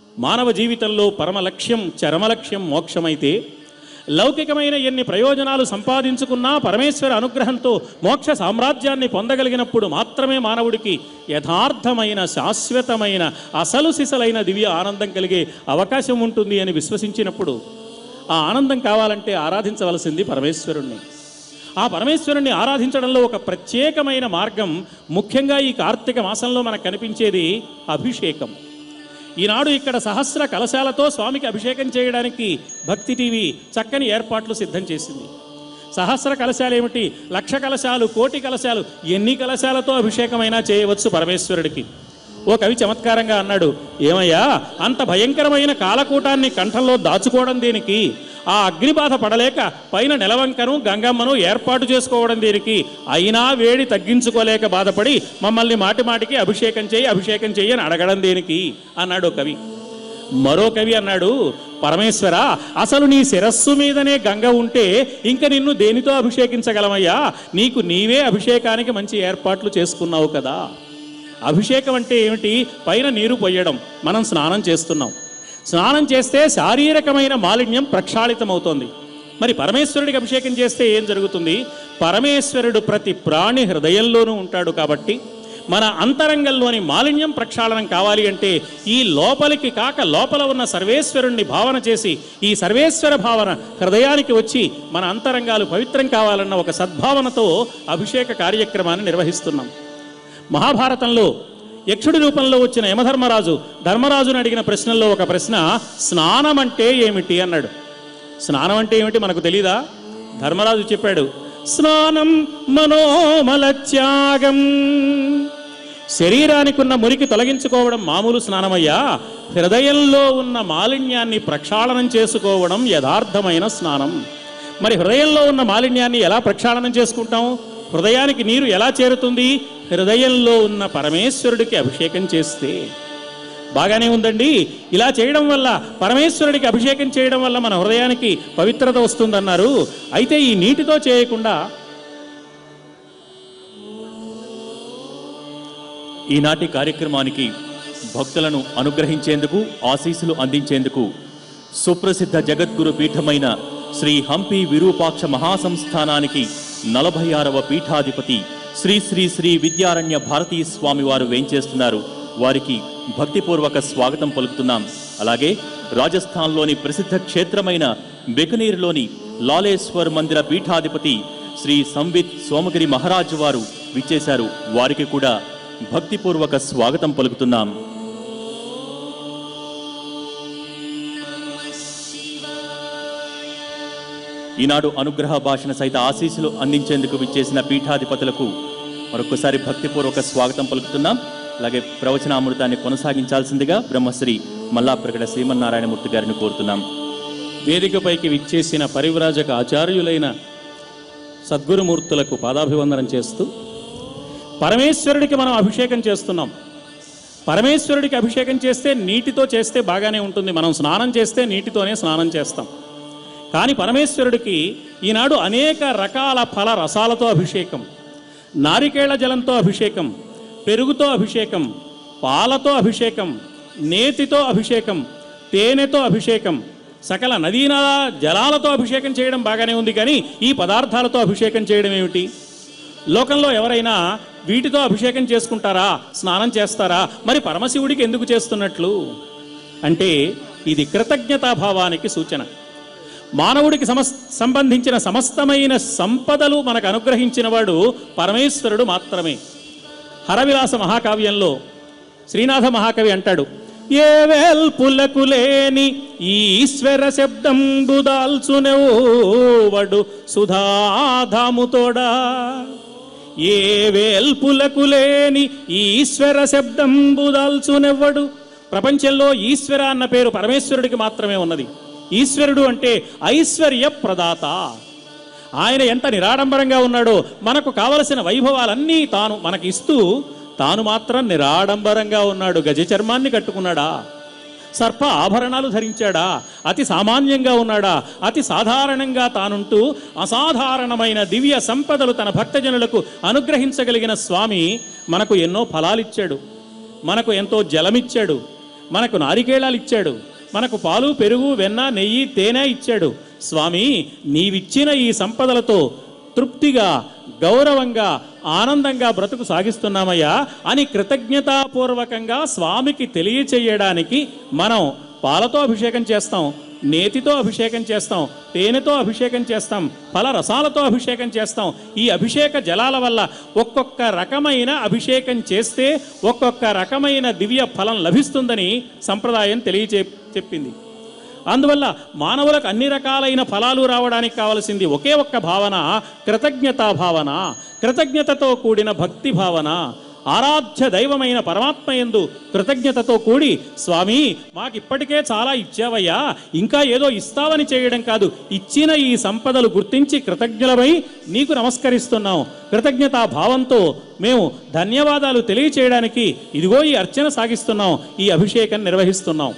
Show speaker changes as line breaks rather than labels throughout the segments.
మానవ జీవితంలో పరమ లక్ష్యం చరమ లక్ష్యం మోక్షమైతే లౌకికమైన ఎన్ని ప్రయోజనాలు సంపాదించుకున్నా పరమేశ్వర అనుగ్రహంతో మోక్ష సామ్రాజ్యాన్ని పొందగలిగినప్పుడు మాత్రమే మానవుడికి యథార్థమైన శాశ్వతమైన అసలు సిసలైన దివ్య ఆనందం కలిగే అవకాశం ఉంటుంది అని విశ్వసించినప్పుడు ఆ ఆనందం కావాలంటే ఆరాధించవలసింది పరమేశ్వరుణ్ణి ఆ పరమేశ్వరుణ్ణి ఆరాధించడంలో ఒక ప్రత్యేకమైన మార్గం ముఖ్యంగా ఈ కార్తీక మాసంలో మనకు కనిపించేది అభిషేకం ఈనాడు ఇక్కడ సహస్ర కలశాలతో స్వామికి అభిషేకం చేయడానికి భక్తి టీవీ చక్కని ఏర్పాట్లు సిద్ధం చేసింది సహస్ర కలశాలు ఏమిటి లక్ష కలశాలు కోటి కలశాలు ఎన్ని కలశాలతో అభిషేకమైనా చేయవచ్చు పరమేశ్వరుడికి ఓ కవి చమత్కారంగా అన్నాడు ఏమయ్యా అంత భయంకరమైన కాలకూటాన్ని కంఠంలో దాచుకోవడం దేనికి ఆ అగ్నిబాధ పడలేక పైన నెలవంకను గంగమ్మను ఏర్పాటు చేసుకోవడం దేనికి అయినా వేడి తగ్గించుకోలేక బాధపడి మమ్మల్ని మాటి మాటికి అభిషేకం చేయి అభిషేకం చెయ్యి అని అడగడం దేనికి అన్నాడు ఓ కవి మరో కవి అన్నాడు పరమేశ్వర అసలు నీ శిరస్సు మీదనే గంగ ఉంటే ఇంక నిన్ను దేనితో అభిషేకించగలమయ్యా నీకు నీవే అభిషేకానికి మంచి ఏర్పాట్లు చేసుకున్నావు కదా అభిషేకం అంటే ఏమిటి పైన నీరు పొయ్యడం మనం స్నానం చేస్తున్నాం స్నానం చేస్తే శారీరకమైన మాలిన్యం ప్రక్షాళితమవుతోంది మరి పరమేశ్వరుడికి అభిషేకం చేస్తే ఏం జరుగుతుంది పరమేశ్వరుడు ప్రతి ప్రాణి హృదయంలోనూ ఉంటాడు కాబట్టి మన అంతరంగంలోని మాలిన్యం ప్రక్షాళనం కావాలి అంటే ఈ లోపలికి కాక లోపల ఉన్న సర్వేశ్వరుణ్ణి భావన చేసి ఈ సర్వేశ్వర భావన హృదయానికి వచ్చి మన అంతరంగాలు పవిత్రం కావాలన్న ఒక సద్భావనతో అభిషేక కార్యక్రమాన్ని నిర్వహిస్తున్నాం మహాభారతంలో యక్షుడి రూపంలో వచ్చిన యమధర్మరాజు ధర్మరాజుని అడిగిన ప్రశ్నల్లో ఒక ప్రశ్న స్నానం అంటే ఏమిటి అన్నాడు స్నానం అంటే ఏమిటి మనకు తెలీదా ధర్మరాజు చెప్పాడు స్నానం మనోమల త్యాగం శరీరానికి ఉన్న మురికి తొలగించుకోవడం మామూలు స్నానమయ్యా హృదయంలో ఉన్న మాలిన్యాన్ని ప్రక్షాళనం చేసుకోవడం యథార్థమైన స్నానం మరి హృదయంలో ఉన్న మాలిన్యాన్ని ఎలా ప్రక్షాళనం చేసుకుంటాం హృదయానికి నీరు ఎలా చేరుతుంది హృదయంలో ఉన్న పరమేశ్వరుడికి అభిషేకం చేస్తే బాగానే ఉందండి ఇలా చేయడం వల్ల పరమేశ్వరుడికి అభిషేకం చేయడం వల్ల మన హృదయానికి పవిత్రత వస్తుందన్నారు అయితే ఈ నీటితో చేయకుండా
ఈనాటి కార్యక్రమానికి భక్తులను అనుగ్రహించేందుకు ఆశీస్సులు అందించేందుకు సుప్రసిద్ధ జగద్గురు పీఠమైన శ్రీ హంపి విరూపాక్ష మహాసంస్థానానికి నలభై ఆరవ పీఠాధిపతి శ్రీ శ్రీ శ్రీ విద్యారణ్య భారతీ స్వామి వారు వేంచేస్తున్నారు వారికి భక్తిపూర్వక స్వాగతం పలుకుతున్నాం అలాగే రాజస్థాన్లోని ప్రసిద్ధ క్షేత్రమైన బికనీర్లోని లాలేశ్వర్ మందిర పీఠాధిపతి శ్రీ సంవిత్ సోమగిరి మహారాజు వారు విచ్చేశారు వారికి కూడా భక్తిపూర్వక స్వాగతం పలుకుతున్నాం ఈనాడు అనుగ్రహ భాషణ సహిత ఆశీస్సులు అందించేందుకు విచ్చేసిన పీఠాధిపతులకు మరొకసారి భక్తిపూర్వక స్వాగతం పలుకుతున్నాం అలాగే ప్రవచనామృతాన్ని కొనసాగించాల్సిందిగా బ్రహ్మశ్రీ మల్లాప్రగడ శ్రీమన్నారాయణమూర్తి గారిని కోరుతున్నాం
వేదికపైకి విచ్చేసిన పరివ్రాజక ఆచార్యులైన సద్గురుమూర్తులకు పాదాభివందనం చేస్తూ పరమేశ్వరుడికి మనం అభిషేకం చేస్తున్నాం పరమేశ్వరుడికి అభిషేకం చేస్తే నీటితో చేస్తే బాగానే ఉంటుంది మనం స్నానం చేస్తే నీటితోనే స్నానం చేస్తాం కానీ పరమేశ్వరుడికి ఈనాడు అనేక రకాల ఫల రసాలతో అభిషేకం నారికేళ జలంతో అభిషేకం పెరుగుతో అభిషేకం పాలతో అభిషేకం నేతితో అభిషేకం తేనెతో అభిషేకం సకల నదీనల జలాలతో అభిషేకం చేయడం బాగానే ఉంది కానీ ఈ పదార్థాలతో అభిషేకం చేయడం ఏమిటి లోకంలో ఎవరైనా వీటితో అభిషేకం చేసుకుంటారా స్నానం చేస్తారా మరి పరమశివుడికి ఎందుకు చేస్తున్నట్లు అంటే ఇది కృతజ్ఞతాభావానికి సూచన మానవుడికి సమస్ సంబంధించిన సమస్తమైన సంపదలు మనకు అనుగ్రహించిన వాడు పరమేశ్వరుడు మాత్రమే హరవిలాస మహాకావ్యంలో శ్రీనాథ మహాకవి అంటాడు ఏ వేల్పులకు లేని ఈశ్వర శబ్దంబు దాల్చునెవడు సుధాధాముతోడా ఏ వేల్పులకు లేని ఈశ్వర శబ్దంబు దాల్చునెవ్వడు ప్రపంచంలో ఈశ్వర అన్న పేరు పరమేశ్వరుడికి మాత్రమే ఉన్నది ఈశ్వరుడు అంటే ఐశ్వర్య ప్రదాత ఆయన ఎంత నిరాడంబరంగా ఉన్నాడో మనకు కావలసిన వైభవాలన్నీ తాను మనకి ఇస్తూ తాను మాత్రం నిరాడంబరంగా ఉన్నాడు గజ చర్మాన్ని కట్టుకున్నాడా సర్ప ఆభరణాలు ధరించాడా అతి సామాన్యంగా ఉన్నాడా అతి సాధారణంగా తానుంటూ అసాధారణమైన దివ్య సంపదలు తన భక్తజనులకు అనుగ్రహించగలిగిన స్వామి మనకు ఎన్నో ఫలాలిచ్చాడు మనకు ఎంతో జలమిచ్చాడు మనకు నారికేళాలు ఇచ్చాడు మనకు పాలు పెరుగు వెన్న నెయ్యి తేనె ఇచ్చాడు స్వామి నీవిచ్చిన ఈ సంపదలతో తృప్తిగా గౌరవంగా ఆనందంగా బ్రతుకు సాగిస్తున్నామయ్యా అని కృతజ్ఞతాపూర్వకంగా స్వామికి తెలియచేయడానికి మనం పాలతో అభిషేకం చేస్తాం నేతితో అభిషేకం చేస్తాం తేనెతో అభిషేకం చేస్తాం ఫల రసాలతో అభిషేకం చేస్తాం ఈ అభిషేక జలాల వల్ల ఒక్కొక్క రకమైన అభిషేకం చేస్తే ఒక్కొక్క రకమైన దివ్య ఫలం లభిస్తుందని సంప్రదాయం తెలియచే చెప్పింది అందువల్ల మానవులకు అన్ని రకాలైన ఫలాలు రావడానికి కావలసింది ఒకే ఒక్క భావన కృతజ్ఞతా భావన కృతజ్ఞతతో కూడిన భక్తి భావన ఆరాధ్య దైవమైన పరమాత్మ యందు కృతజ్ఞతతో కూడి స్వామి మాకిప్పటికే చాలా ఇచ్చావయ్యా ఇంకా ఏదో ఇస్తావని చేయడం కాదు ఇచ్చిన ఈ సంపదలు గుర్తించి కృతజ్ఞులమై నీకు నమస్కరిస్తున్నాం కృతజ్ఞతా భావంతో మేము ధన్యవాదాలు తెలియచేయడానికి ఇదిగో ఈ అర్చన సాగిస్తున్నాం ఈ అభిషేకం నిర్వహిస్తున్నాం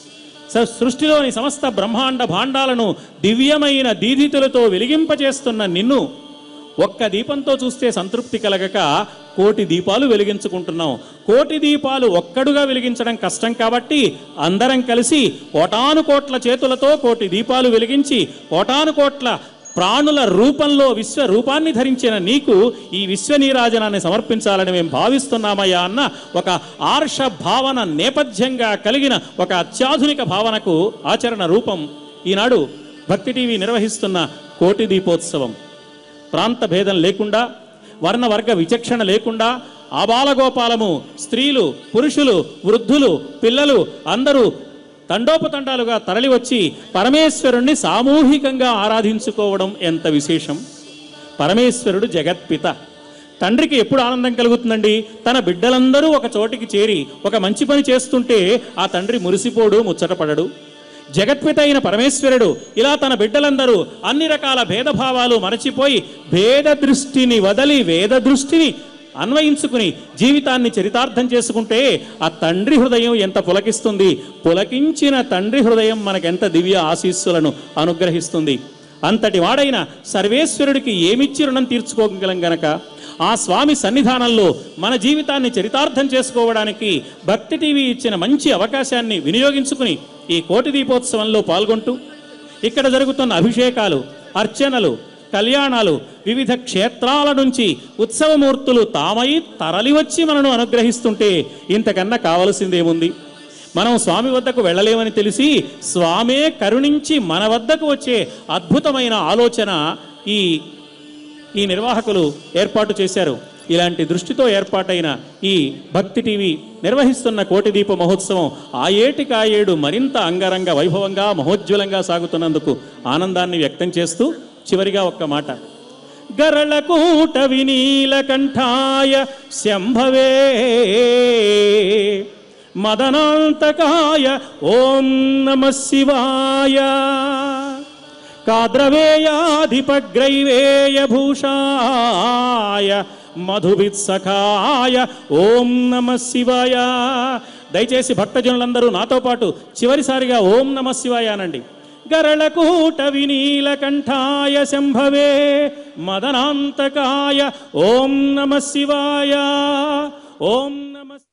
స- సృష్టిలోని సమస్త బ్రహ్మాండ భాండాలను దివ్యమైన దీదితులతో వెలిగింపచేస్తున్న నిన్ను ఒక్క దీపంతో చూస్తే సంతృప్తి కలగక కోటి దీపాలు వెలిగించుకుంటున్నాం కోటి దీపాలు ఒక్కడుగా వెలిగించడం కష్టం కాబట్టి అందరం కలిసి కోటాను కోట్ల చేతులతో కోటి దీపాలు వెలిగించి కోటాను కోట్ల ప్రాణుల రూపంలో విశ్వ రూపాన్ని ధరించిన నీకు ఈ విశ్వనీరాజనాన్ని సమర్పించాలని మేము భావిస్తున్నామయ్యా అన్న ఒక ఆర్ష భావన నేపథ్యంగా కలిగిన ఒక అత్యాధునిక భావనకు ఆచరణ రూపం ఈనాడు భక్తి టీవీ నిర్వహిస్తున్న కోటి దీపోత్సవం ప్రాంత భేదం లేకుండా వర్ణ వర్గ విచక్షణ లేకుండా ఆబాలగోపాలము స్త్రీలు పురుషులు వృద్ధులు పిల్లలు అందరూ తండోపతండాలుగా తరలివచ్చి పరమేశ్వరుణ్ణి సామూహికంగా ఆరాధించుకోవడం ఎంత విశేషం పరమేశ్వరుడు జగత్పిత తండ్రికి ఎప్పుడు ఆనందం కలుగుతుందండి తన బిడ్డలందరూ ఒక చోటికి చేరి ఒక మంచి పని చేస్తుంటే ఆ తండ్రి మురిసిపోడు ముచ్చటపడడు జగత్పిత అయిన పరమేశ్వరుడు ఇలా తన బిడ్డలందరూ అన్ని రకాల భేదభావాలు మరచిపోయి భేద దృష్టిని వదలి వేద దృష్టిని అన్వయించుకుని జీవితాన్ని చరితార్థం చేసుకుంటే ఆ తండ్రి హృదయం ఎంత పులకిస్తుంది పులకించిన తండ్రి హృదయం మనకెంత దివ్య ఆశీస్సులను అనుగ్రహిస్తుంది అంతటి వాడైన సర్వేశ్వరుడికి ఏమిచ్చి రుణం తీర్చుకోగలం గనక ఆ స్వామి సన్నిధానంలో మన జీవితాన్ని చరితార్థం చేసుకోవడానికి భక్తి టీవీ ఇచ్చిన మంచి అవకాశాన్ని వినియోగించుకుని ఈ కోటి దీపోత్సవంలో పాల్గొంటూ ఇక్కడ జరుగుతున్న అభిషేకాలు అర్చనలు కళ్యాణాలు వివిధ క్షేత్రాల నుంచి ఉత్సవమూర్తులు తామై తరలివచ్చి మనను అనుగ్రహిస్తుంటే ఇంతకన్నా కావలసిందేముంది మనం స్వామి వద్దకు వెళ్ళలేమని తెలిసి స్వామే కరుణించి మన వద్దకు వచ్చే అద్భుతమైన ఆలోచన ఈ ఈ నిర్వాహకులు ఏర్పాటు చేశారు ఇలాంటి దృష్టితో ఏర్పాటైన ఈ భక్తి టీవీ నిర్వహిస్తున్న కోటి దీప మహోత్సవం ఆ ఏటికి ఆ ఏడు మరింత అంగరంగ వైభవంగా మహోజ్వలంగా సాగుతున్నందుకు ఆనందాన్ని వ్యక్తం చేస్తూ చివరిగా ఒక్క మాట గరళకూట వినీలకంఠాయ శంభవే మదనాంతకాయ ఓం నమ శివాయ కాద్రవేయాధిపగ్రైవేయభూషాయ మధువిత్సఖాయ ఓం నమ శివాయ దయచేసి భక్తజనులందరూ నాతో పాటు చివరిసారిగా ఓం నమ శివాయ అనండి గరళకూట వినీలకంఠాయ శంభవే మదనాంతకాయ ఓం నమ శివాయ ఓం నమ